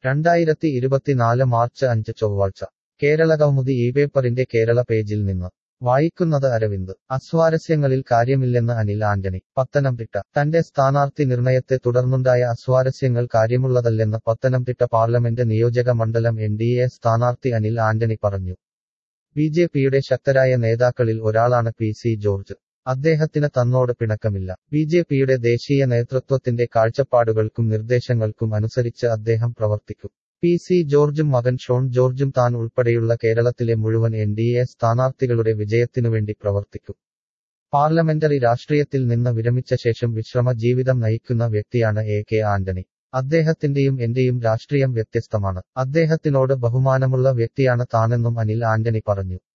രണ്ടായിരത്തി ഇരുപത്തിനാല് മാർച്ച് അഞ്ച് ചൊവ്വാഴ്ച കേരളകൗമുദി ഈ പേപ്പറിന്റെ കേരള പേജിൽ നിന്ന് വായിക്കുന്നത് അരവിന്ദ് അസ്വാരസ്യങ്ങളിൽ കാര്യമില്ലെന്ന് അനിൽ ആന്റണി പത്തനംതിട്ട തന്റെ സ്ഥാനാർത്ഥി നിർണയത്തെ തുടർന്നുണ്ടായ അസ്വാരസ്യങ്ങൾ കാര്യമുള്ളതല്ലെന്ന് പത്തനംതിട്ട പാർലമെന്റ് നിയോജക മണ്ഡലം എൻ ഡി എ സ്ഥാനാർത്ഥി അനിൽ ആന്റണി പറഞ്ഞു ബി ജെ പിയുടെ ശക്തരായ നേതാക്കളിൽ ഒരാളാണ് പി സി ജോർജ് അദ്ദേഹത്തിന് തന്നോട് പിണക്കമില്ല ബി ജെ പിയുടെ ദേശീയ നേതൃത്വത്തിന്റെ കാഴ്ചപ്പാടുകൾക്കും നിർദ്ദേശങ്ങൾക്കും അനുസരിച്ച് അദ്ദേഹം പ്രവർത്തിക്കും പി സി ജോർജും മകൻ ഷോൺ ജോർജും താൻ ഉൾപ്പെടെയുള്ള കേരളത്തിലെ മുഴുവൻ എൻ ഡി എ സ്ഥാനാർത്ഥികളുടെ വിജയത്തിനുവേണ്ടി പ്രവർത്തിക്കും പാർലമെന്ററി രാഷ്ട്രീയത്തിൽ നിന്ന് വിരമിച്ച ശേഷം വിശ്രമ ജീവിതം നയിക്കുന്ന വ്യക്തിയാണ് എ കെ ആന്റണി അദ്ദേഹത്തിന്റെയും എന്റെയും രാഷ്ട്രീയം വ്യത്യസ്തമാണ് അദ്ദേഹത്തിനോട് ബഹുമാനമുള്ള വ്യക്തിയാണ് താനെന്നും അനിൽ ആന്റണി പറഞ്ഞു